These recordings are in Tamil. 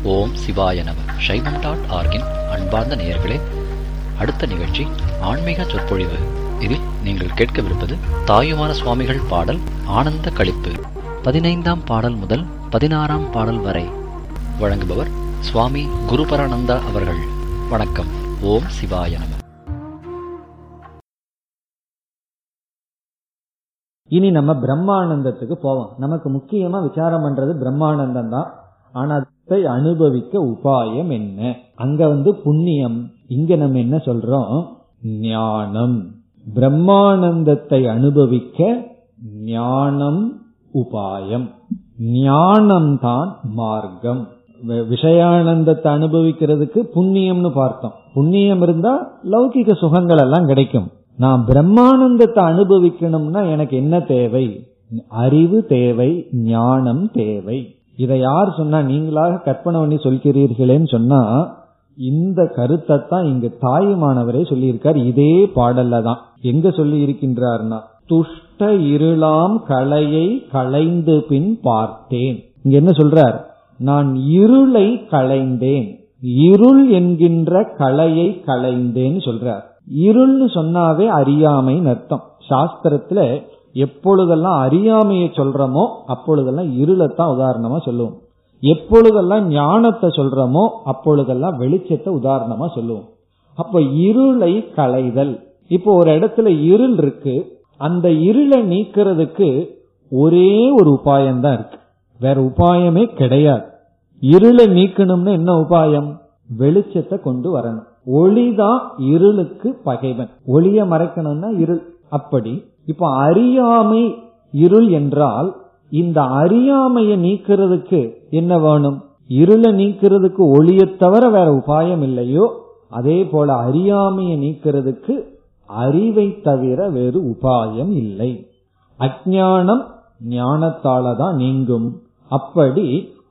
ஓம் சிவாய நம சைவம் டாட் ஆர்கின் அன்பார்ந்த நேயர்களே அடுத்த நிகழ்ச்சி ஆன்மீக சொற்பொழிவு இதில் நீங்கள் கேட்கவிருப்பது தாயுமான சுவாமிகள் பாடல் ஆனந்த களிப்பு பதினைந்தாம் பாடல் முதல் பதினாறாம் பாடல் வரை வழங்குபவர் சுவாமி குருபரானந்தா அவர்கள் வணக்கம் ஓம் சிவாய நம இனி நம்ம பிரம்மானந்தத்துக்கு போவோம் நமக்கு முக்கியமா விசாரம் பண்றது பிரம்மானந்தம் தான் ஆனா அதை அனுபவிக்க உபாயம் என்ன அங்க வந்து புண்ணியம் இங்க நம்ம என்ன சொல்றோம் ஞானம் பிரம்மானந்தத்தை அனுபவிக்க ஞானம் உபாயம் ஞானம் தான் மார்க்கம் வி- விஷயானந்தத்தை அனுபவிக்கிறதுக்கு புண்ணியம்னு பார்த்தோம் புண்ணியம் இருந்தா லௌகிக சுகங்கள் எல்லாம் கிடைக்கும் நான் பிரம்மானந்தத்தை அனுபவிக்கணும்னா எனக்கு என்ன தேவை அறிவு தேவை ஞானம் தேவை இதை யார் சொன்னா நீங்களாக கற்பனை பண்ணி சொல்கிறீர்களேன்னு சொன்னா இந்த கருத்தை தான் இங்க தாயுமானவரே சொல்லியிருக்கார் இதே பாடல்ல தான் எங்க சொல்லி இருக்கின்றார்னா துஷ்ட இருளாம் கலையை களைந்து பின் பார்த்தேன் இங்க என்ன சொல்றார் நான் இருளை களைந்தேன் இருள் என்கின்ற கலையை களைந்தேன்னு சொல்றார் இருள்னு சொன்னாவே அறியாமைன்னு அர்த்தம் சாஸ்திரத்துல எப்பொழுதெல்லாம் அறியாமையை சொல்றோமோ அப்பொழுதெல்லாம் இருளைத்தான் உதாரணமா சொல்லுவோம் எப்பொழுதெல்லாம் ஞானத்தை சொல்றோமோ அப்பொழுதெல்லாம் வெளிச்சத்தை உதாரணமா சொல்லுவோம் அப்ப இருளை களைதல் இப்போ ஒரு இடத்துல இருள் இருக்கு அந்த இருளை நீக்கிறதுக்கு ஒரே ஒரு உபாயம் தான் இருக்கு வேற உபாயமே கிடையாது இருளை நீக்கணும்னு என்ன உபாயம் வெளிச்சத்தை கொண்டு வரணும் ஒளிதான் இருளுக்கு பகைவன் ஒளிய மறைக்கணும்னா இருள் அப்படி இப்ப அறியாமை இருள் என்றால் இந்த அறியாமையை நீக்கிறதுக்கு என்ன வேணும் இருளை நீக்கிறதுக்கு ஒளியத் தவிர வேற உபாயம் இல்லையோ அதே போல அறியாமையை நீக்கிறதுக்கு அறிவை தவிர வேறு உபாயம் இல்லை அஜானம் ஞானத்தால தான் நீங்கும் அப்படி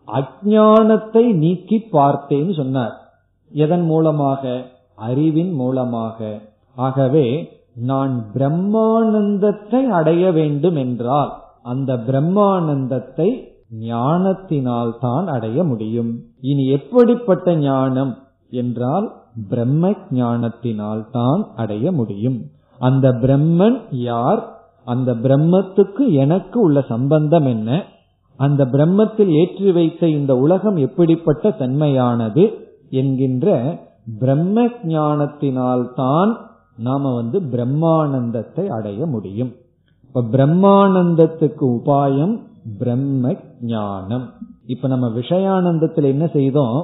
அஜானத்தை நீக்கி பார்த்தேன்னு சொன்னார் எதன் மூலமாக அறிவின் மூலமாக ஆகவே நான் பிரம்மானந்தத்தை அடைய வேண்டும் என்றால் அந்த பிரம்மானந்தத்தை ஞானத்தினால் தான் அடைய முடியும் இனி எப்படிப்பட்ட ஞானம் என்றால் பிரம்ம ஞானத்தினால் தான் அடைய முடியும் அந்த பிரம்மன் யார் அந்த பிரம்மத்துக்கு எனக்கு உள்ள சம்பந்தம் என்ன அந்த பிரம்மத்தில் ஏற்றி வைத்த இந்த உலகம் எப்படிப்பட்ட தன்மையானது என்கின்ற பிரம்ம ஞானத்தினால் தான் நாம வந்து பிரம்மானந்தத்தை அடைய முடியும் இப்ப பிரம்மானந்தத்துக்கு உபாயம் பிரம்ம ஞானம் இப்ப நம்ம விஷயானந்தத்துல என்ன செய்தோம்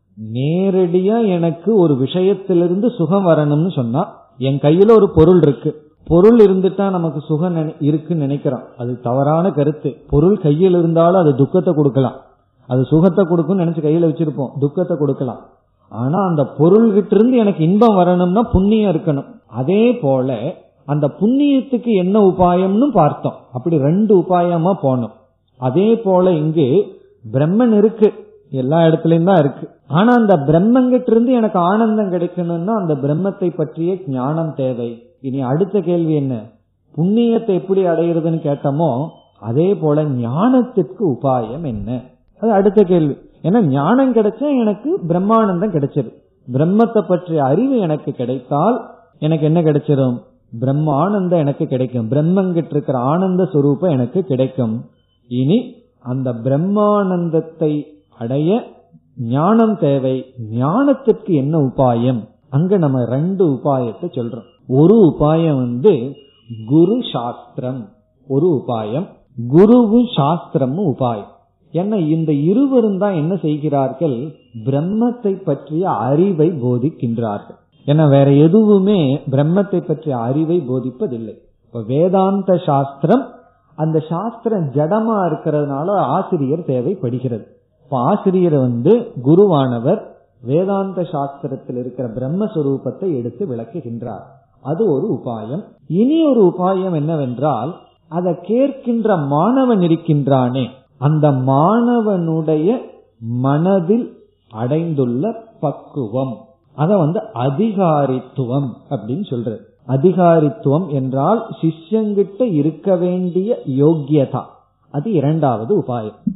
நேரடியா எனக்கு ஒரு விஷயத்திலிருந்து சுகம் வரணும்னு சொன்னா என் கையில ஒரு பொருள் இருக்கு பொருள் இருந்துட்டா நமக்கு சுகம் நினை- இருக்குன்னு நினைக்கிறோம் அது தவறான கருத்து பொருள் கையில் இருந்தாலும் அது துக்கத்தை கொடுக்கலாம் அது சுகத்தை கொடுக்கும்னு நினைச்சு கையில வச்சிருப்போம் துக்கத்தை கொடுக்கலாம் ஆனா அந்த பொருள்கிட்ட இருந்து எனக்கு இன்பம் வரணும்னா புண்ணியம் இருக்கணும் அதே போல அந்த புண்ணியத்துக்கு என்ன உபாயம்னு பார்த்தோம் அப்படி ரெண்டு உபாயமா போனோம் அதே போல இங்கு பிரம்மன் இருக்கு எல்லா இடத்துலயும் தான் இருக்கு ஆனா அந்த பிரம்மங்கிட்ட இருந்து எனக்கு ஆனந்தம் கிடைக்கணும்னா அந்த பிரம்மத்தை பற்றிய ஞானம் தேவை இனி அடுத்த கேள்வி என்ன புண்ணியத்தை எப்படி அடையிறதுன்னு கேட்டோமோ அதே போல ஞானத்திற்கு உபாயம் என்ன அது அடுத்த கேள்வி ஏன்னா ஞானம் கிடைச்சா எனக்கு பிரம்மானந்தம் கிடைச்சிரு பிரம்மத்தை பற்றிய அறிவு எனக்கு கிடைத்தால் எனக்கு என்ன கிடைச்சிரும் பிரம்மானந்தம் எனக்கு கிடைக்கும் பிரம்மங்கிட்ட இருக்கிற ஆனந்த சுரூபம் எனக்கு கிடைக்கும் இனி அந்த பிரம்மானந்தத்தை அடைய ஞானம் தேவை ஞானத்திற்கு என்ன உபாயம் அங்க நம்ம ரெண்டு உபாயத்தை சொல்றோம் ஒரு உபாயம் வந்து குரு சாஸ்திரம் ஒரு உபாயம் குருவும் சாஸ்திரமும் உபாயம் ஏன்னா இந்த இருவரும் தான் என்ன செய்கிறார்கள் பிரம்மத்தை பற்றிய அறிவை போதிக்கின்றார்கள் ஏன்னா வேற எதுவுமே பிரம்மத்தை பற்றிய அறிவை போதிப்பதில்லை இப்ப வேதாந்த சாஸ்திரம் அந்த சாஸ்திரம் ஜடமா இருக்கிறதுனால ஆசிரியர் தேவைப்படுகிறது இப்ப ஆசிரியர் வந்து குருவானவர் வேதாந்த சாஸ்திரத்தில் இருக்கிற பிரம்மஸ்வரூபத்தை எடுத்து விளக்குகின்றார் அது ஒரு உபாயம் இனி ஒரு உபாயம் என்னவென்றால் அதை கேட்கின்ற மாணவன் இருக்கின்றானே அந்த மாணவனுடைய மனதில் அடைந்துள்ள பக்குவம் அத வந்து அதிகாரித்துவம் அப்படின்னு சொல்றது அதிகாரித்துவம் என்றால் சிஷ்யங்கிட்ட இருக்க வேண்டிய யோக்கியதா அது இரண்டாவது உபாயம் இப்ப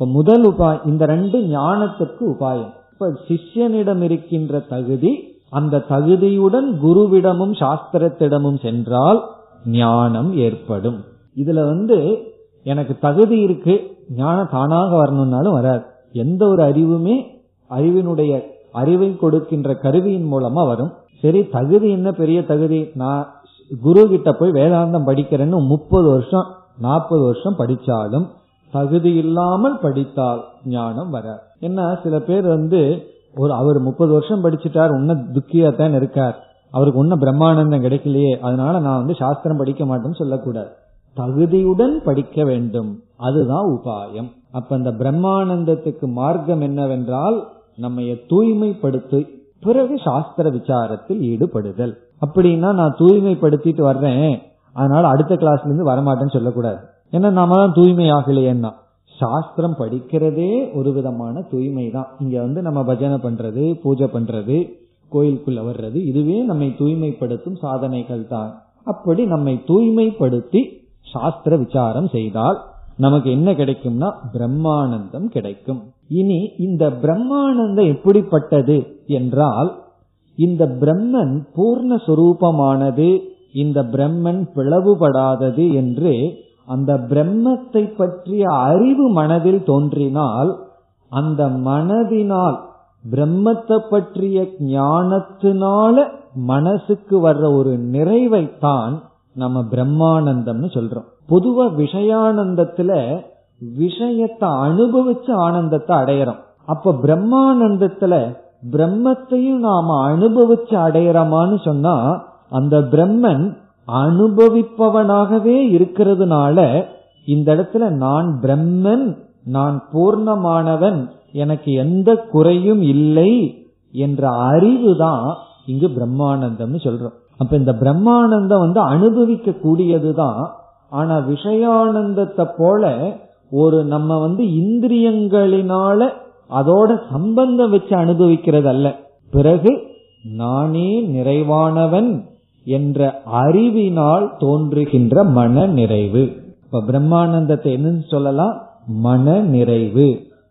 இப்ப முதல் உபாயம் இந்த ரெண்டு ஞானத்திற்கு உபாயம் இப்ப சிஷ்யனிடம் இருக்கின்ற தகுதி அந்த தகுதியுடன் குருவிடமும் சாஸ்திரத்திடமும் சென்றால் ஞானம் ஏற்படும் இதுல வந்து எனக்கு தகுதி இருக்கு ஞானம் தானாக வரணும்னாலும் வராது எந்த ஒரு அறிவுமே அறிவினுடைய அறிவை கொடுக்கின்ற கருவியின் மூலமா வரும் சரி தகுதி என்ன பெரிய தகுதி நான் குரு கிட்ட போய் வேதாந்தம் படிக்கிறேன்னு முப்பது வருஷம் நாற்பது வருஷம் படிச்சாலும் தகுதி இல்லாமல் படித்தால் ஞானம் வராது என்ன சில பேர் வந்து ஒரு அவர் முப்பது வருஷம் படிச்சுட்டார் உன்ன துக்கியா தான் இருக்கார் அவருக்கு ஒன்னும் பிரம்மானந்தம் கிடைக்கலையே அதனால நான் வந்து சாஸ்திரம் படிக்க மாட்டேன்னு சொல்லக்கூடாது தகுதியுடன் படிக்க வேண்டும் அதுதான் உபாயம் அப்ப இந்த பிரம்மானந்தத்துக்கு மார்க்கம் என்னவென்றால் நம்மைய தூய்மைப்படுத்தி பிறகு சாஸ்திர விசாரத்தில் ஈடுபடுதல் அப்படின்னா நான் தூய்மைப்படுத்திட்டு வர்றேன் அதனால அடுத்த கிளாஸ்ல இருந்து வரமாட்டேன்னு சொல்லக்கூடாது ஏன்னா நாம தான் தூய்மை ஆகலையேன்னா சாஸ்திரம் படிக்கிறதே ஒரு விதமான தூய்மை தான் இங்க வந்து நம்ம பஜனை பண்றது பூஜை பண்றது கோயிலுக்குள்ள வர்றது இதுவே நம்மை தூய்மைப்படுத்தும் சாதனைகள் தான் அப்படி நம்மை தூய்மைப்படுத்தி சாஸ்திர விசாரம் செய்தால் நமக்கு என்ன கிடைக்கும்னா பிரம்மானந்தம் கிடைக்கும் இனி இந்த பிரம்மானந்தம் எப்படிப்பட்டது என்றால் இந்த பிரம்மன் பூர்ண சொரூபமானது இந்த பிரம்மன் பிளவுபடாதது என்று அந்த பிரம்மத்தை பற்றிய அறிவு மனதில் தோன்றினால் அந்த மனதினால் பிரம்மத்தை பற்றிய ஞானத்தினால மனசுக்கு வர்ற ஒரு நிறைவைத்தான் நம்ம பிரம்மானந்தம்னு சொல்றோம் பொதுவா விஷயானந்தத்துல விஷயத்தை அனுபவிச்ச ஆனந்தத்தை அடையறோம் அப்ப பிரம்மானந்தத்துல பிரம்மத்தையும் நாம அனுபவிச்சு அடையறோமான்னு சொன்னா அந்த பிரம்மன் அனுபவிப்பவனாகவே இருக்கிறதுனால இந்த இடத்துல நான் பிரம்மன் நான் பூர்ணமானவன் எனக்கு எந்த குறையும் இல்லை என்ற அறிவு தான் இங்கு பிரம்மானந்தம்னு சொல்றோம் அப்ப இந்த பிரம்மானந்தம் வந்து அனுபவிக்க கூடியதுதான் ஆனா விஷயானந்தத்தை போல ஒரு நம்ம வந்து இந்திரியங்களினால அதோட சம்பந்தம் வச்சு அனுபவிக்கிறது அல்ல பிறகு நானே நிறைவானவன் என்ற அறிவினால் தோன்றுகின்ற மன நிறைவு இப்ப பிரம்மானந்தத்தை என்னன்னு சொல்லலாம் மன நிறைவு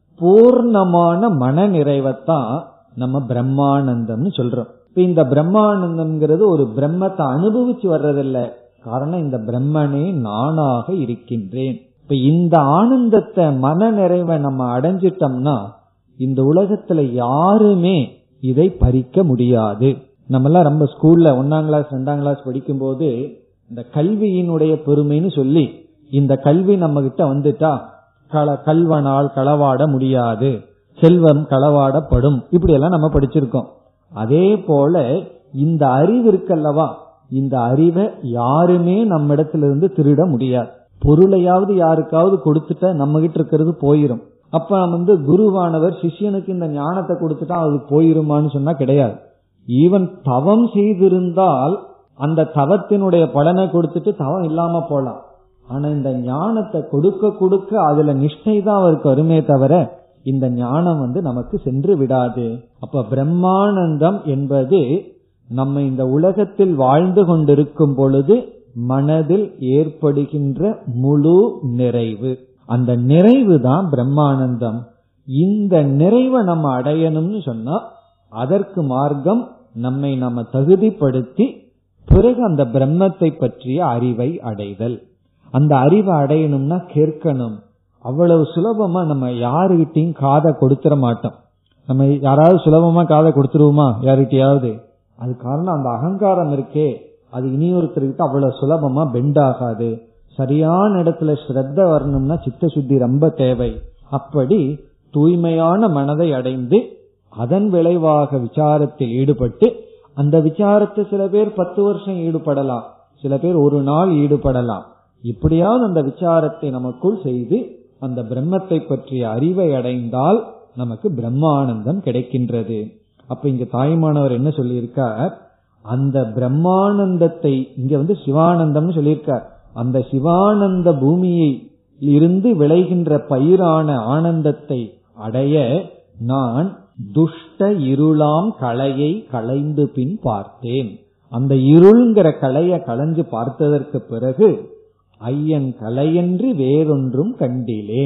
பூர்ணமான மன நிறைவைத்தான் நம்ம பிரம்மானந்தம்னு சொல்றோம் இப்ப இந்த பிரம்மானந்தம்ங்கிறது ஒரு பிரம்மத்தை அனுபவிச்சு வர்றதில்ல காரணம் இந்த பிரம்மனே நானாக இருக்கின்றேன் இப்ப இந்த ஆனந்தத்தை மன நிறைவை நம்ம அடைஞ்சிட்டோம்னா இந்த உலகத்துல யாருமே இதை பறிக்க முடியாது நம்ம எல்லாம் ரொம்ப ஸ்கூல்ல ஒன்னாம் கிளாஸ் ரெண்டாம் கிளாஸ் படிக்கும் போது இந்த கல்வியினுடைய பெருமைன்னு சொல்லி இந்த கல்வி நம்ம கிட்ட வந்துட்டா கள கல்வனால் களவாட முடியாது செல்வம் களவாடப்படும் இப்படி எல்லாம் நம்ம படிச்சிருக்கோம் அதே போல இந்த அறிவு இருக்கல்லவா இந்த அறிவை யாருமே நம்ம இடத்துல இருந்து திருட முடியாது பொருளையாவது யாருக்காவது கொடுத்துட்டா நம்ம கிட்ட இருக்கிறது போயிரும் அப்ப வந்து குருவானவர் சிஷ்யனுக்கு இந்த ஞானத்தை கொடுத்துட்டா அது போயிருமான்னு சொன்னா கிடையாது ஈவன் தவம் செய்திருந்தால் அந்த தவத்தினுடைய பலனை கொடுத்துட்டு தவம் இல்லாம போலாம் ஆனா இந்த ஞானத்தை கொடுக்க கொடுக்க அதுல நிஷ்டை தான் அவருக்கு வருமே தவிர இந்த ஞானம் வந்து நமக்கு சென்று விடாது அப்ப பிரம்மானந்தம் என்பது நம்ம இந்த உலகத்தில் வாழ்ந்து கொண்டிருக்கும் பொழுது மனதில் ஏற்படுகின்ற முழு நிறைவு அந்த நிறைவு தான் பிரம்மானந்தம் இந்த நிறைவை நம்ம அடையணும்னு சொன்னா அதற்கு மார்க்கம் நம்மை நம்ம தகுதிப்படுத்தி பிறகு அந்த பிரம்மத்தை பற்றிய அறிவை அடைதல் அந்த அறிவை அடையணும்னா கேட்கணும் அவ்வளவு சுலபமா நம்ம யாருகிட்டையும் காதை கொடுத்துட மாட்டோம் நம்ம யாராவது சுலபமா காதை கொடுத்துருவோமா யாருகிட்டயாவது அது காரணம் அந்த அகங்காரம் இருக்கே அது இனியொருத்தர்கிட்ட அவ்வளவு சுலபமா பெண்ட் ஆகாது சரியான இடத்துல ஸ்ரத்த வரணும்னா சித்த சுத்தி ரொம்ப தேவை அப்படி தூய்மையான மனதை அடைந்து அதன் விளைவாக விசாரத்தில் ஈடுபட்டு அந்த விசாரத்தை சில பேர் பத்து வருஷம் ஈடுபடலாம் சில பேர் ஒரு நாள் ஈடுபடலாம் இப்படியாவது அந்த விசாரத்தை நமக்குள் செய்து அந்த பிரம்மத்தை பற்றிய அறிவை அடைந்தால் நமக்கு பிரம்மானந்தம் கிடைக்கின்றது அப்ப இங்க தாய்மானவர் என்ன சொல்லியிருக்கார் அந்த பிரம்மானந்தத்தை இங்க வந்து சிவானந்தம்னு சொல்லியிருக்கார் அந்த சிவானந்த பூமியை இருந்து விளைகின்ற பயிரான ஆனந்தத்தை அடைய நான் துஷ்ட இருளாம் கலையை களைந்து பின் பார்த்தேன் அந்த இருள்ங்கிற கலையை களைஞ்சு பார்த்ததற்கு பிறகு ஐயன் கலையன்று வேறொன்றும் கண்டிலேன்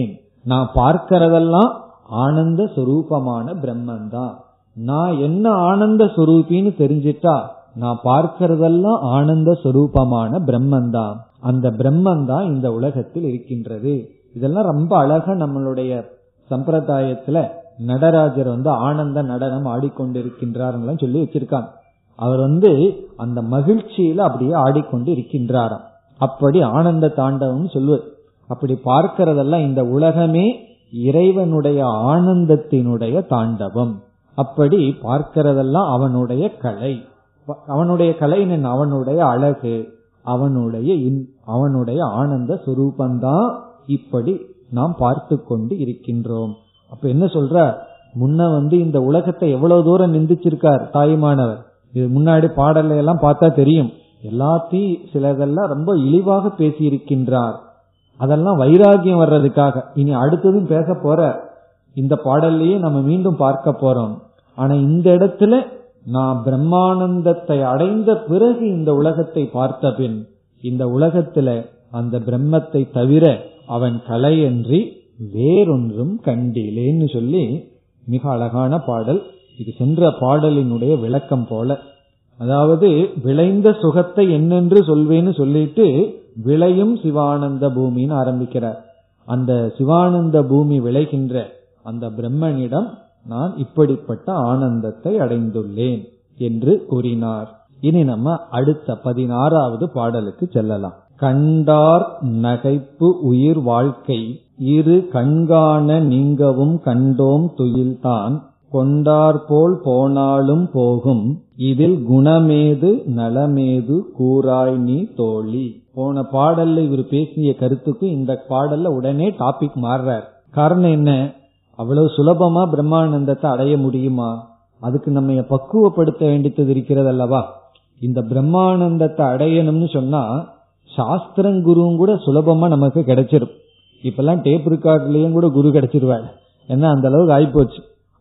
நான் பார்க்கிறதெல்லாம் ஆனந்த சுரூபமான பிரம்மன் தான் நான் என்ன ஆனந்த சுரூபின்னு தெரிஞ்சிட்டா நான் பார்க்கிறதெல்லாம் ஆனந்த சுரூபமான பிரம்மன் தான் அந்த பிரம்மன் தான் இந்த உலகத்தில் இருக்கின்றது இதெல்லாம் ரொம்ப அழகா நம்மளுடைய சம்பிரதாயத்துல நடராஜர் வந்து ஆனந்த நடனம் ஆடிக்கொண்டிருக்கின்றார் சொல்லி வச்சிருக்காங்க அவர் வந்து அந்த மகிழ்ச்சியில அப்படியே ஆடிக்கொண்டு இருக்கின்றாராம் அப்படி ஆனந்த தாண்டவம் சொல்லுவது அப்படி பார்க்கிறதெல்லாம் இந்த உலகமே இறைவனுடைய ஆனந்தத்தினுடைய தாண்டவம் அப்படி பார்க்கிறதெல்லாம் அவனுடைய கலை அவனுடைய கலை அவனுடைய அழகு அவனுடைய அவனுடைய ஆனந்த சுரூபந்தான் இப்படி நாம் பார்த்து கொண்டு இருக்கின்றோம் அப்ப என்ன சொல்ற முன்ன வந்து இந்த உலகத்தை எவ்வளவு தூரம் நிந்திச்சிருக்கார் தாய்மானவர் இது முன்னாடி பாடல எல்லாம் பார்த்தா தெரியும் எல்லாத்தையும் சிலதெல்லாம் ரொம்ப இழிவாக பேசி இருக்கின்றார் அதெல்லாம் வைராகியம் வர்றதுக்காக இனி அடுத்ததும் பேச போற இந்த பாடல்லையே நம்ம மீண்டும் பார்க்க போறோம் ஆனா இந்த இடத்துல நான் பிரம்மானந்தத்தை அடைந்த பிறகு இந்த உலகத்தை பார்த்த பின் இந்த உலகத்துல அந்த பிரம்மத்தை தவிர அவன் கலையன்றி வேறொன்றும் கண்டிலேன்னு சொல்லி மிக அழகான பாடல் இது சென்ற பாடலினுடைய விளக்கம் போல அதாவது விளைந்த சுகத்தை என்னென்று சொல்வேன்னு சொல்லிட்டு விளையும் சிவானந்த பூமின்னு ஆரம்பிக்கிறார் அந்த சிவானந்த பூமி விளைகின்ற அந்த பிரம்மனிடம் நான் இப்படிப்பட்ட ஆனந்தத்தை அடைந்துள்ளேன் என்று கூறினார் இனி நம்ம அடுத்த பதினாறாவது பாடலுக்கு செல்லலாம் கண்டார் நகைப்பு உயிர் வாழ்க்கை இரு கண்காண நீங்கவும் கண்டோம் துயில்தான் கொண்டார் போல் போனாலும் போகும் இதில் குணமேது நலமேது கூறாய் நீ தோழி போன பாடல்ல இவர் பேசிய கருத்துக்கும் இந்த பாடல்ல உடனே டாபிக் மாறுறார் காரணம் என்ன அவ்வளவு சுலபமா பிரம்மானந்தத்தை அடைய முடியுமா அதுக்கு நம்ம பக்குவப்படுத்த வேண்டியது இருக்கிறது அல்லவா இந்த பிரம்மானந்தத்தை அடையணும்னு சொன்னா சாஸ்திரம் குருவும் கூட சுலபமா நமக்கு கிடைச்சிரும் இப்பெல்லாம் டேப் ரெக்கார்ட்லயும் கூட குரு கிடைச்சிருவாங்க ஏன்னா அந்த அளவுக்கு ஆயிப்போச்சு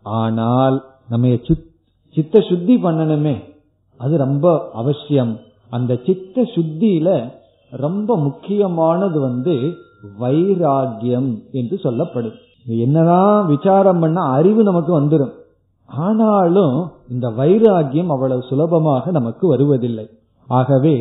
ஆனால் நம்ம சித்த சுத்தி பண்ணணுமே அது ரொம்ப அவசியம் அந்த சித்த சுத்தியில ரொம்ப முக்கியமானது வந்து வைராகியம் என்று சொல்லப்படுது என்னதான் விசாரம் பண்ண அறிவு நமக்கு வந்துடும் ஆனாலும் இந்த வைராகியம் அவ்வளவு சுலபமாக நமக்கு வருவதில்லை ஆகவே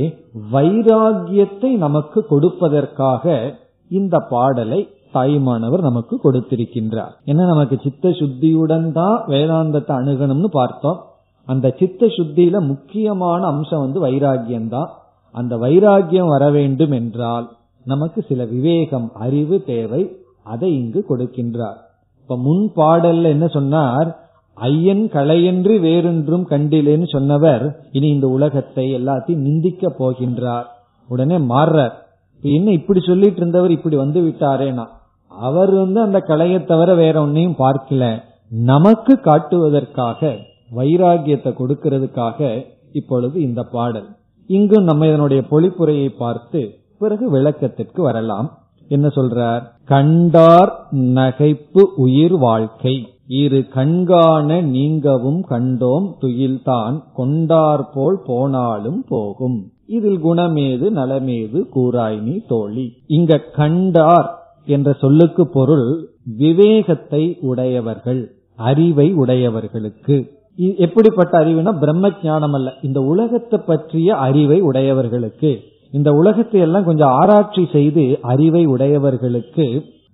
வைராகியத்தை நமக்கு கொடுப்பதற்காக இந்த பாடலை தாய்மானவர் நமக்கு கொடுத்திருக்கின்றார் ஏன்னா நமக்கு சித்த சுத்தியுடன் தான் வேதாந்தத்தை அணுகணும்னு பார்த்தோம் அந்த சித்த சுத்தியில முக்கியமான அம்சம் வந்து வைராகியம் தான் அந்த வைராகியம் வர வேண்டும் என்றால் நமக்கு சில விவேகம் அறிவு தேவை அதை இங்கு கொடுக்கின்றார் இப்ப முன் பாடல்ல என்ன சொன்னார் ஐயன் களையன்று வேறொன்றும் கண்டிலேன்னு சொன்னவர் இனி இந்த உலகத்தை எல்லாத்தையும் நிந்திக்க போகின்றார் உடனே மாறுறார் என்ன இப்படி சொல்லிட்டு இருந்தவர் இப்படி வந்து விட்டாரேனா அவர் வந்து அந்த கலையை தவிர வேற ஒன்னையும் பார்க்கல நமக்கு காட்டுவதற்காக வைராகியத்தை கொடுக்கிறதுக்காக இப்பொழுது இந்த பாடல் இங்கும் நம்ம இதனுடைய பொழிப்புரையை பார்த்து பிறகு விளக்கத்திற்கு வரலாம் என்ன சொல்றார் கண்டார் நகைப்பு உயிர் வாழ்க்கை இரு கண்காண நீங்கவும் கண்டோம் துயில்தான் கொண்டார் போல் போனாலும் போகும் இதில் குணமேது நலமேது கூறாய்னி தோழி இங்க கண்டார் என்ற சொல்லுக்கு பொருள் விவேகத்தை உடையவர்கள் அறிவை உடையவர்களுக்கு எப்படிப்பட்ட அறிவுனா பிரம்ம ஞானம் அல்ல இந்த உலகத்தை பற்றிய அறிவை உடையவர்களுக்கு இந்த உலகத்தை எல்லாம் கொஞ்சம் ஆராய்ச்சி செய்து அறிவை உடையவர்களுக்கு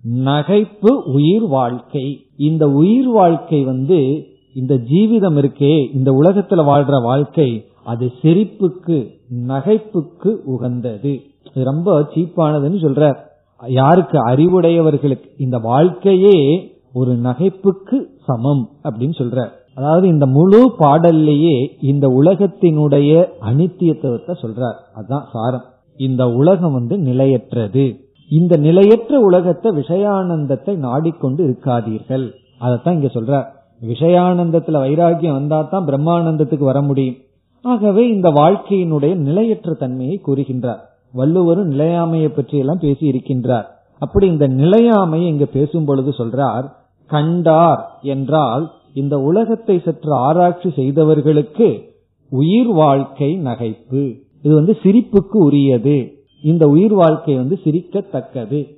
நகைப்பு உயிர் வாழ்க்கை இந்த உயிர் வாழ்க்கை வந்து இந்த ஜீவிதம் இருக்கே இந்த உலகத்துல வாழ்ற வாழ்க்கை அது சிரிப்புக்கு நகைப்புக்கு உகந்தது இது ரொம்ப சீப்பானதுன்னு சொல்ற யாருக்கு அறிவுடையவர்களுக்கு இந்த வாழ்க்கையே ஒரு நகைப்புக்கு சமம் அப்படின்னு சொல்ற அதாவது இந்த முழு பாடல்லையே இந்த உலகத்தினுடைய அனித்தியத்துவத்தை சொல்றார் அதுதான் சாரம் இந்த உலகம் வந்து நிலையற்றது இந்த நிலையற்ற உலகத்தை விஷயானந்தத்தை நாடிக்கொண்டு இருக்காதீர்கள் அதைத்தான் இங்க சொல்றார் விஷயானந்தத்துல வைராகியம் வந்தா தான் பிரம்மானந்தத்துக்கு வர முடியும் ஆகவே இந்த வாழ்க்கையினுடைய நிலையற்ற தன்மையை கூறுகின்றார் வள்ளுவரும் நிலையாமையை பற்றி எல்லாம் பேசி இருக்கின்றார் அப்படி இந்த நிலையாமையை இங்க பேசும் பொழுது சொல்றார் கண்டார் என்றால் இந்த உலகத்தை சற்று ஆராய்ச்சி செய்தவர்களுக்கு உயிர் வாழ்க்கை நகைப்பு இது வந்து சிரிப்புக்கு உரியது இந்த உயிர் வாழ்க்கை வந்து சிரிக்கத்தக்கது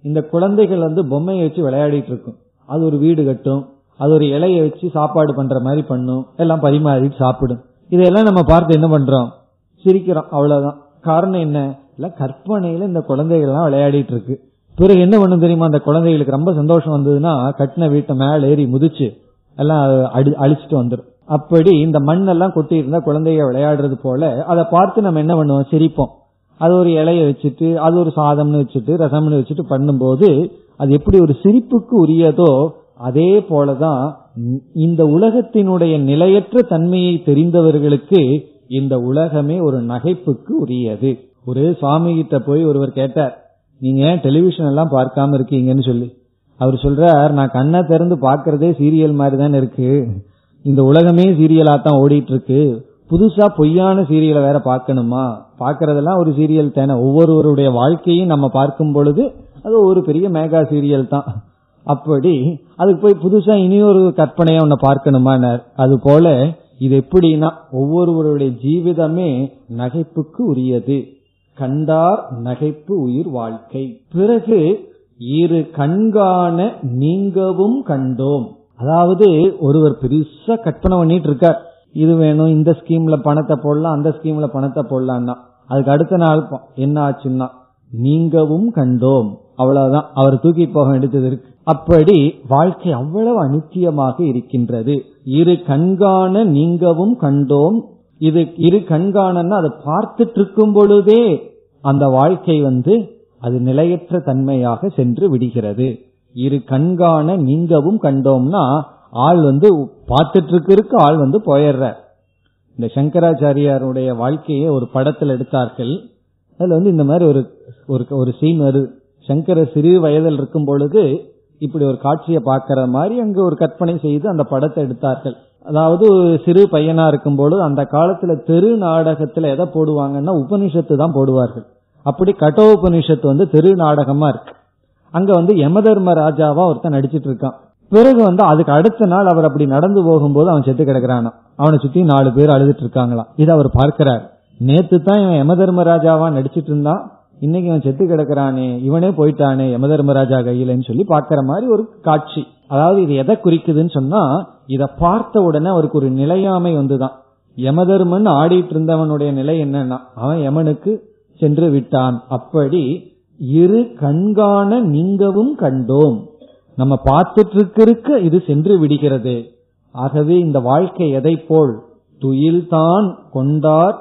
இந்த குழந்தைகள் வந்து பொம்மையை வச்சு விளையாடிட்டு இருக்கும் அது ஒரு வீடு கட்டும் அது ஒரு இலையை வச்சு சாப்பாடு பண்ற மாதிரி பண்ணும் எல்லாம் பரிமாறிட்டு சாப்பிடும் இதெல்லாம் நம்ம பார்த்து என்ன பண்றோம் சிரிக்கிறோம் அவ்வளவுதான் காரணம் என்ன இல்ல கற்பனையில இந்த குழந்தைகள் எல்லாம் விளையாடிட்டு இருக்கு பிறகு என்ன பண்ணும் தெரியுமா அந்த குழந்தைகளுக்கு ரொம்ப சந்தோஷம் வந்ததுன்னா கட்டின வீட்டை மேல ஏறி முதிச்சு எல்லாம் அடி அழிச்சிட்டு வந்துடும் அப்படி இந்த மண்ணெல்லாம் கொட்டி இருந்தா குழந்தைய விளையாடுறது போல அதை பார்த்து நம்ம என்ன பண்ணுவோம் சிரிப்போம் அது ஒரு இலைய வச்சுட்டு அது ஒரு சாதம்னு வச்சுட்டு ரசம்னு வச்சுட்டு பண்ணும்போது அது எப்படி ஒரு சிரிப்புக்கு உரியதோ அதே போலதான் இந்த உலகத்தினுடைய நிலையற்ற தன்மையை தெரிந்தவர்களுக்கு இந்த உலகமே ஒரு நகைப்புக்கு உரியது ஒரு சுவாமி கிட்ட போய் ஒருவர் கேட்டார் நீங்க ஏன் டெலிவிஷன் எல்லாம் பார்க்காம இருக்கீங்கன்னு சொல்லி அவர் சொல்றார் நான் கண்ணை திறந்து பாக்குறதே சீரியல் மாதிரி தானே இருக்கு இந்த உலகமே சீரியலா தான் ஓடிட்டு இருக்கு புதுசா பொய்யான சீரியலை வேற பார்க்கணுமா பாக்குறதெல்லாம் ஒரு சீரியல் தானே ஒவ்வொருவருடைய வாழ்க்கையும் நம்ம பார்க்கும் பொழுது அது ஒரு பெரிய மேகா சீரியல் தான் அப்படி அதுக்கு போய் புதுசா இனியொரு கற்பனையா உன்னை பார்க்கணுமானார் அது போல இது எப்படின்னா ஒவ்வொருவருடைய ஜீவிதமே நகைப்புக்கு உரியது கண்டார் நகைப்பு உயிர் வாழ்க்கை பிறகு இரு கண்காண நீங்கவும் கண்டோம் அதாவது ஒருவர் பெருசா கற்பனை பண்ணிட்டு இருக்கார் இது வேணும் இந்த ஸ்கீம்ல பணத்தை போடலாம் அந்த ஸ்கீம்ல பணத்தை போடலாம்னா அதுக்கு அடுத்த நாள் என்ன ஆச்சுன்னா நீங்கவும் கண்டோம் அவ்வளவுதான் அவர் தூக்கி போக வேண்டியது இருக்கு அப்படி வாழ்க்கை அவ்வளவு அனித்தியமாக இருக்கின்றது இரு கண்காண நீங்கவும் கண்டோம் இது இரு கண்காணன்னா அதை பார்த்துட்டு இருக்கும் பொழுதே அந்த வாழ்க்கை வந்து அது நிலையற்ற தன்மையாக சென்று விடுகிறது இரு கண்காண நீங்கவும் கண்டோம்னா ஆள் வந்து பார்த்துட்டு இருக்கிறதுக்கு ஆள் வந்து போயிடுற இந்த சங்கராச்சாரியாருடைய வாழ்க்கையை ஒரு படத்தில் எடுத்தார்கள் அதுல வந்து இந்த மாதிரி ஒரு ஒரு சீன் வருது சங்கர சிறு வயதில் இருக்கும் பொழுது இப்படி ஒரு காட்சியை பார்க்கிற மாதிரி அங்கு ஒரு கற்பனை செய்து அந்த படத்தை எடுத்தார்கள் அதாவது ஒரு சிறு பையனா இருக்கும் பொழுது அந்த காலத்துல தெரு நாடகத்துல எதை போடுவாங்கன்னா உபனிஷத்து தான் போடுவார்கள் அப்படி கட்டோபனிஷத்து வந்து தெரு நாடகமா இருக்கு அங்க வந்து யமதர்ம ராஜாவா ஒருத்தன் நடிச்சிட்டு இருக்கான் பிறகு வந்து அதுக்கு அடுத்த நாள் அவர் அப்படி நடந்து போகும்போது அவன் செத்து கிடக்குறானா அவனை சுத்தி நாலு பேர் அழுதுட்டு இருக்காங்களாம் இதை அவர் பார்க்கிறார் நேத்து தான் இவன் யமதர்ம ராஜாவா நடிச்சிட்டு இருந்தான் இன்னைக்கு இவன் செத்து கிடக்குறானே இவனே போயிட்டானே யமதர்மராஜா கையிலன்னு சொல்லி பாக்குற மாதிரி ஒரு காட்சி அதாவது இது எதை குறிக்குதுன்னு சொன்னா இத பார்த்த உடனே அவருக்கு ஒரு நிலையாமை வந்துதான் யமதர்மன் ஆடிட்டு இருந்தவனுடைய நிலை என்னன்னா அவன் யமனுக்கு சென்று விட்டான் அப்படி இரு கண்காண நீங்கவும் கண்டோம் நம்ம பார்த்துட்டு இருக்க இது சென்று விடுகிறது ஆகவே இந்த வாழ்க்கை எதை போல் துயில்தான் கொண்டார்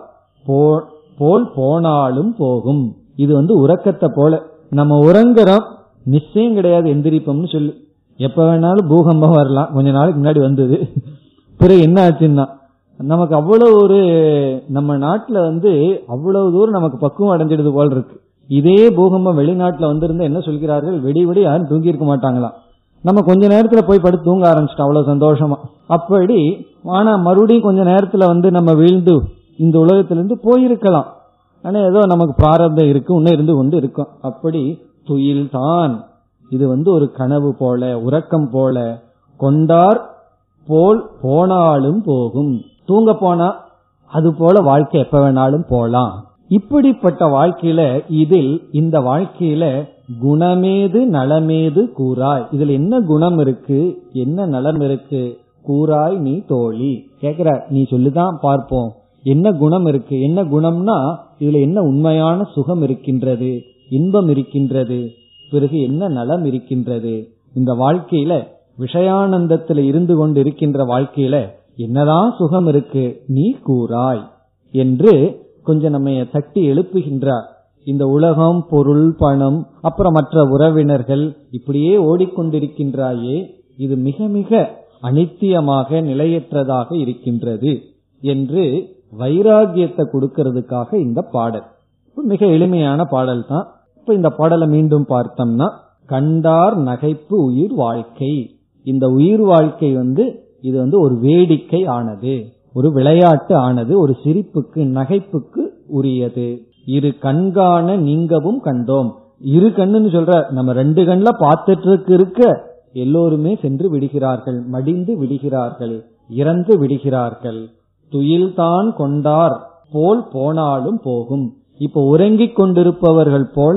போல் போனாலும் போகும் இது வந்து உறக்கத்தை போல நம்ம உறங்குறோம் நிச்சயம் கிடையாது எந்திரிப்போம்னு சொல்லு எப்ப வேணாலும் பூகம்பம் வரலாம் கொஞ்ச நாளுக்கு முன்னாடி வந்தது பிறகு என்ன ஆச்சுன்னா நமக்கு அவ்வளவு ஒரு நம்ம நாட்டுல வந்து அவ்வளவு தூரம் நமக்கு பக்குவம் அடைஞ்சிடுது போல் இருக்கு இதே பூகம்பம் வெளிநாட்டுல வந்திருந்தா என்ன சொல்கிறார்கள் வெடி வெடி யாரும் தூங்கி இருக்க மாட்டாங்களாம் நம்ம கொஞ்ச நேரத்துல போய் படுத்து தூங்க ஆரம்பிச்சிட்டோம் அவ்வளவு சந்தோஷமா அப்படி ஆனா மறுபடியும் கொஞ்ச நேரத்துல வந்து நம்ம வீழ்ந்து இந்த உலகத்திலிருந்து போயிருக்கலாம் ஆனா ஏதோ நமக்கு பிராரப்தம் இருக்கு இன்னும் இருந்து கொண்டு இருக்கும் அப்படி துயில் தான் இது வந்து ஒரு கனவு போல உறக்கம் போல கொண்டார் போல் போனாலும் போகும் தூங்க போனா அது போல வாழ்க்கை எப்ப வேணாலும் போலாம் இப்படிப்பட்ட வாழ்க்கையில இதில் இந்த வாழ்க்கையில குணமேது நலமேது கூறாய் இதுல என்ன குணம் இருக்கு என்ன நலம் இருக்கு கூறாய் நீ தோழி கேக்குற நீ சொல்லுதான் பார்ப்போம் என்ன குணம் இருக்கு என்ன குணம்னா இதுல என்ன உண்மையான சுகம் இருக்கின்றது இன்பம் இருக்கின்றது பிறகு என்ன நலம் இருக்கின்றது இந்த வாழ்க்கையில விஷயானந்தத்துல இருந்து கொண்டு இருக்கின்ற வாழ்க்கையில என்னதான் சுகம் இருக்கு நீ கூறாய் என்று கொஞ்சம் நம்ம தட்டி எழுப்புகின்றார் இந்த உலகம் பொருள் பணம் அப்புறம் மற்ற உறவினர்கள் இப்படியே ஓடிக்கொண்டிருக்கின்றாயே இது மிக மிக அனித்தியமாக நிலையற்றதாக இருக்கின்றது என்று வைராகியத்தை கொடுக்கறதுக்காக இந்த பாடல் மிக எளிமையான பாடல் தான் இப்ப இந்த பாடலை மீண்டும் பார்த்தோம்னா கண்டார் நகைப்பு உயிர் வாழ்க்கை இந்த உயிர் வாழ்க்கை வந்து இது வந்து ஒரு வேடிக்கை ஆனது ஒரு விளையாட்டு ஆனது ஒரு சிரிப்புக்கு நகைப்புக்கு உரியது இரு கண்காண நீங்கவும் கண்டோம் இரு கண்ணுன்னு சொல்ற நம்ம ரெண்டு கண்ல பார்த்துட்டு இருக்க இருக்க எல்லோருமே சென்று விடுகிறார்கள் மடிந்து விடுகிறார்கள் இறந்து விடுகிறார்கள் துயில்தான் கொண்டார் போல் போனாலும் போகும் இப்ப உறங்கிக் கொண்டிருப்பவர்கள் போல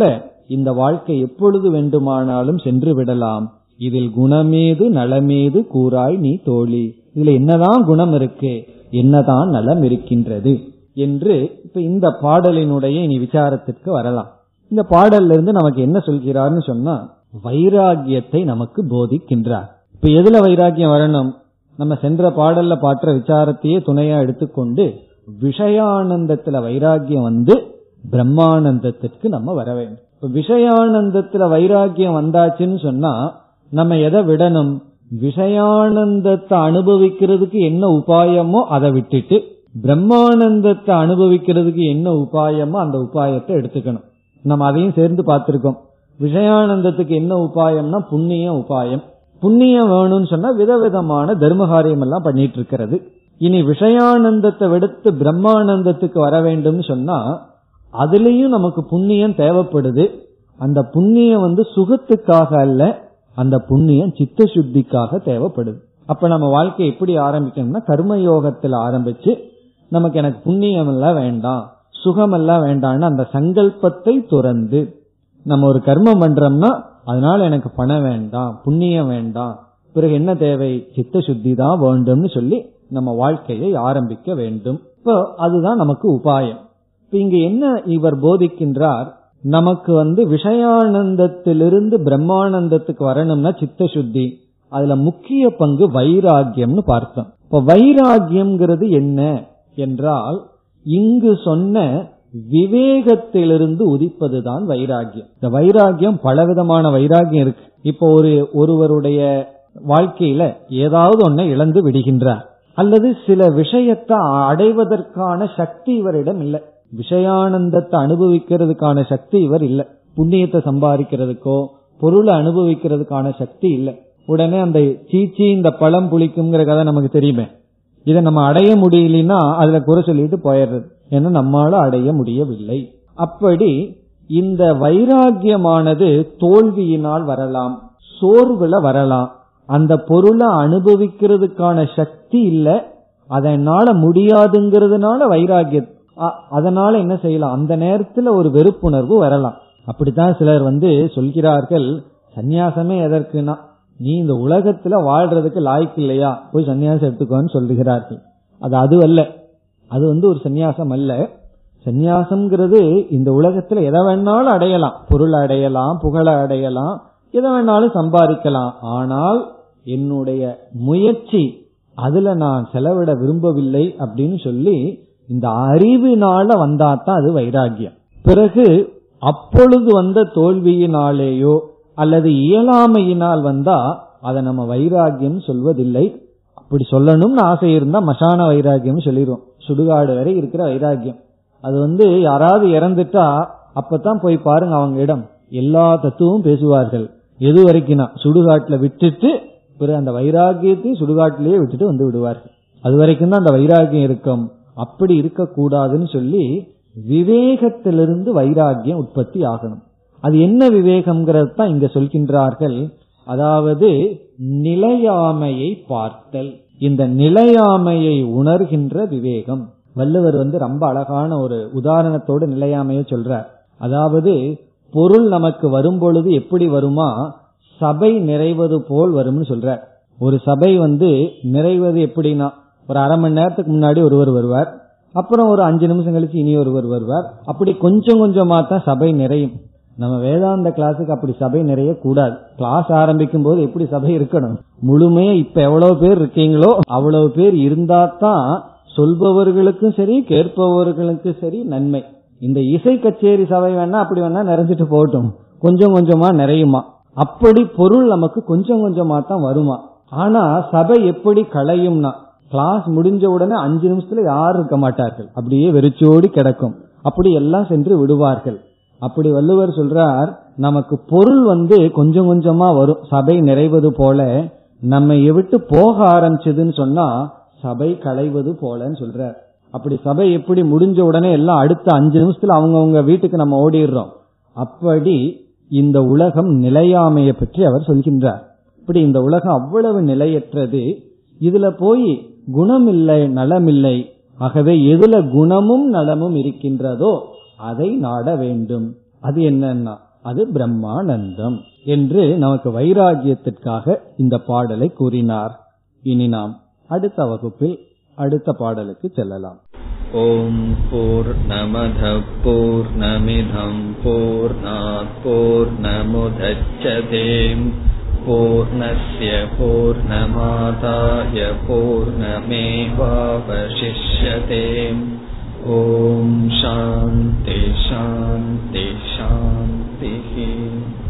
இந்த வாழ்க்கை எப்பொழுது வேண்டுமானாலும் சென்று விடலாம் இதில் குணமேது நலமேது கூறாய் நீ தோழி இதுல என்னதான் குணம் இருக்கு என்னதான் நலம் இருக்கின்றது என்று இப்ப இந்த பாடலினுடைய இனி விசாரத்திற்கு வரலாம் இந்த பாடல்ல இருந்து நமக்கு என்ன சொல்கிறார்னு சொன்னா வைராகியத்தை நமக்கு போதிக்கின்றார் இப்ப எதுல வைராகியம் வரணும் நம்ம சென்ற பாடல்ல பாற்ற விசாரத்தையே துணையா எடுத்துக்கொண்டு விஷயானந்தத்துல வைராகியம் வந்து பிரம்மானந்தத்திற்கு நம்ம வர வேண்டும் இப்ப விஷயானந்தத்துல வைராகியம் வந்தாச்சுன்னு சொன்னா நம்ம எதை விடணும் விஷயானந்தத்தை அனுபவிக்கிறதுக்கு என்ன உபாயமோ அதை விட்டுட்டு பிரம்மானந்தத்தை அனுபவிக்கிறதுக்கு என்ன உபாயமோ அந்த உபாயத்தை எடுத்துக்கணும் நம்ம அதையும் சேர்ந்து பார்த்திருக்கோம் விஷயானந்தத்துக்கு என்ன உபாயம்னா புண்ணிய உபாயம் புண்ணியம் வேணும்னு சொன்னா விதவிதமான தர்மகாரியம் எல்லாம் பண்ணிட்டு இருக்கிறது இனி விஷயானந்தத்தை விடுத்து பிரம்மானந்தத்துக்கு வர வேண்டும் சொன்னா அதுலயும் நமக்கு புண்ணியம் தேவைப்படுது அந்த புண்ணியம் வந்து சுகத்துக்காக அல்ல அந்த புண்ணியம் சித்த சுத்திக்காக தேவைப்படுது அப்ப நம்ம வாழ்க்கை எப்படி ஆரம்பிக்கணும்னா கர்மயோகத்தில் ஆரம்பிச்சு நமக்கு எனக்கு புண்ணியம் எல்லாம் வேண்டாம் சுகம் எல்லாம் வேண்டாம்னு அந்த சங்கல்பத்தை துறந்து நம்ம ஒரு கர்மம் பண்றோம்னா அதனால எனக்கு பணம் வேண்டாம் புண்ணியம் வேண்டாம் பிறகு என்ன தேவை சித்த சுத்தி தான் வேண்டும்னு சொல்லி நம்ம வாழ்க்கையை ஆரம்பிக்க வேண்டும் இப்போ அதுதான் நமக்கு உபாயம் இப்ப இங்க என்ன இவர் போதிக்கின்றார் நமக்கு வந்து விஷயானந்தத்திலிருந்து பிரம்மானந்தத்துக்கு வரணும்னா சித்த சுத்தி அதுல முக்கிய பங்கு வைராகியம்னு பார்த்தோம் இப்ப வைராகியம்ங்கிறது என்ன என்றால் இங்கு சொன்ன விவேகத்திலிருந்து உதிப்பதுதான் வைராகியம் இந்த வைராகியம் பலவிதமான வைராகியம் இருக்கு இப்போ ஒரு ஒருவருடைய வாழ்க்கையில ஏதாவது ஒன்னை இழந்து விடுகின்றார் அல்லது சில விஷயத்தை அடைவதற்கான சக்தி இவரிடம் இல்லை விஷயானந்தத்தை அனுபவிக்கிறதுக்கான சக்தி இவர் இல்லை புண்ணியத்தை சம்பாதிக்கிறதுக்கோ பொருளை அனுபவிக்கிறதுக்கான சக்தி இல்லை உடனே அந்த சீச்சி இந்த பழம் புளிக்குங்கிற கதை நமக்கு தெரியுமே இதை நம்ம அடைய முடியலன்னா அதுல குறை சொல்லிட்டு போயிடுறது ஏன்னா நம்மால அடைய முடியவில்லை அப்படி இந்த வைராகியமானது தோல்வியினால் வரலாம் சோர்வுல வரலாம் அந்த பொருளை அனுபவிக்கிறதுக்கான சக்தி இல்ல அதனால முடியாதுங்கிறதுனால வைராகியம் அதனால என்ன செய்யலாம் அந்த நேரத்துல ஒரு வெறுப்புணர்வு வரலாம் அப்படித்தான் சிலர் வந்து சொல்கிறார்கள் சந்நியாசமே எதற்குனா நீ இந்த உலகத்துல வாழ்றதுக்கு லாய்க்கு இல்லையா போய் சன்னியாசம் எடுத்துக்கோன்னு சொல்லுகிறார்கள் அது அது அல்ல அது வந்து ஒரு சந்நியாசம் அல்ல சந்நியாசம்ங்கிறது இந்த உலகத்துல எதை வேணாலும் அடையலாம் பொருள் அடையலாம் புகழ அடையலாம் எதை வேணாலும் சம்பாதிக்கலாம் ஆனால் என்னுடைய முயற்சி அதுல நான் செலவிட விரும்பவில்லை அப்படின்னு சொல்லி இந்த அறிவினால வந்தாதான் அது வைராகியம் பிறகு அப்பொழுது வந்த தோல்வியினாலேயோ அல்லது இயலாமையினால் வந்தா அதை நம்ம வைராகியம் சொல்வதில்லை அப்படி சொல்லணும்னு ஆசை இருந்தா மசான வைராகியம் சொல்லிடுவோம் சுடுகாடு வரை இருக்கிற வைராகியம் அது வந்து யாராவது இறந்துட்டா அப்பதான் போய் பாருங்க அவங்க இடம் எல்லா தத்துவமும் பேசுவார்கள் எது வரைக்கும்னா சுடுகாட்டுல விட்டுட்டு பிறகு அந்த வைராகியத்தையும் சுடுகாட்டிலேயே விட்டுட்டு வந்து விடுவார்கள் அது வரைக்கும் தான் அந்த வைராகியம் இருக்கும் அப்படி இருக்கக்கூடாதுன்னு சொல்லி விவேகத்திலிருந்து வைராகியம் உற்பத்தி ஆகணும் அது என்ன விவேகம்ங்கிறது தான் இங்க சொல்கின்றார்கள் அதாவது நிலையாமையை பார்த்தல் இந்த நிலையாமையை உணர்கின்ற விவேகம் வள்ளுவர் வந்து ரொம்ப அழகான ஒரு உதாரணத்தோடு நிலையாமையை சொல்றார் அதாவது பொருள் நமக்கு வரும் பொழுது எப்படி வருமா சபை நிறைவது போல் வரும்னு சொல்றார் ஒரு சபை வந்து நிறைவது எப்படின்னா ஒரு அரை மணி நேரத்துக்கு முன்னாடி ஒருவர் வருவார் அப்புறம் ஒரு அஞ்சு நிமிஷம் கழிச்சு இனி ஒருவர் வருவார் அப்படி கொஞ்சம் கொஞ்சமா தான் சபை நிறையும் நம்ம வேதாந்த கிளாஸுக்கு அப்படி சபை நிறைய கூடாது கிளாஸ் ஆரம்பிக்கும் போது எப்படி சபை இருக்கணும் முழுமையா இப்ப எவ்வளவு பேர் இருக்கீங்களோ அவ்வளவு பேர் இருந்தா தான் சொல்பவர்களுக்கும் சரி கேட்பவர்களுக்கும் சரி நன்மை இந்த இசை கச்சேரி சபை வேணா அப்படி வேணா நிறைஞ்சிட்டு போகட்டும் கொஞ்சம் கொஞ்சமா நிறையுமா அப்படி பொருள் நமக்கு கொஞ்சம் கொஞ்சமா தான் வருமா ஆனா சபை எப்படி களையும்னா கிளாஸ் முடிஞ்ச உடனே அஞ்சு நிமிஷத்துல யாரும் இருக்க மாட்டார்கள் அப்படியே வெறிச்சோடி கிடக்கும் அப்படி எல்லாம் சென்று விடுவார்கள் அப்படி வள்ளுவர் சொல்றார் நமக்கு பொருள் வந்து கொஞ்சம் கொஞ்சமா வரும் சபை நிறைவது போல நம்ம விட்டு போக ஆரம்பிச்சதுன்னு சொன்னா சபை களைவது போலன்னு சொல்றார் அப்படி சபை எப்படி முடிஞ்ச உடனே எல்லாம் அடுத்த அஞ்சு நிமிஷத்துல அவங்கவுங்க வீட்டுக்கு நம்ம ஓடிடுறோம் அப்படி இந்த உலகம் நிலையாமையை பற்றி அவர் சொல்கின்றார் இப்படி இந்த உலகம் அவ்வளவு நிலையற்றது இதுல போய் குணம் இல்லை நலம் இல்லை ஆகவே எதுல குணமும் நலமும் இருக்கின்றதோ அதை நாட வேண்டும் அது என்னன்னா அது பிரம்மானந்தம் என்று நமக்கு வைராகியத்திற்காக இந்த பாடலை கூறினார் இனி நாம் அடுத்த வகுப்பில் அடுத்த பாடலுக்கு செல்லலாம் ஓம் போர் நமத போர் நமிதம் போர் போர் நமுதச்சதேம் பூர்ணய பூர்ணமாதாய பூர்ணமேவாவசிஷ்யதேம் ஓம் சாந்தி சாந்தி சாந்தி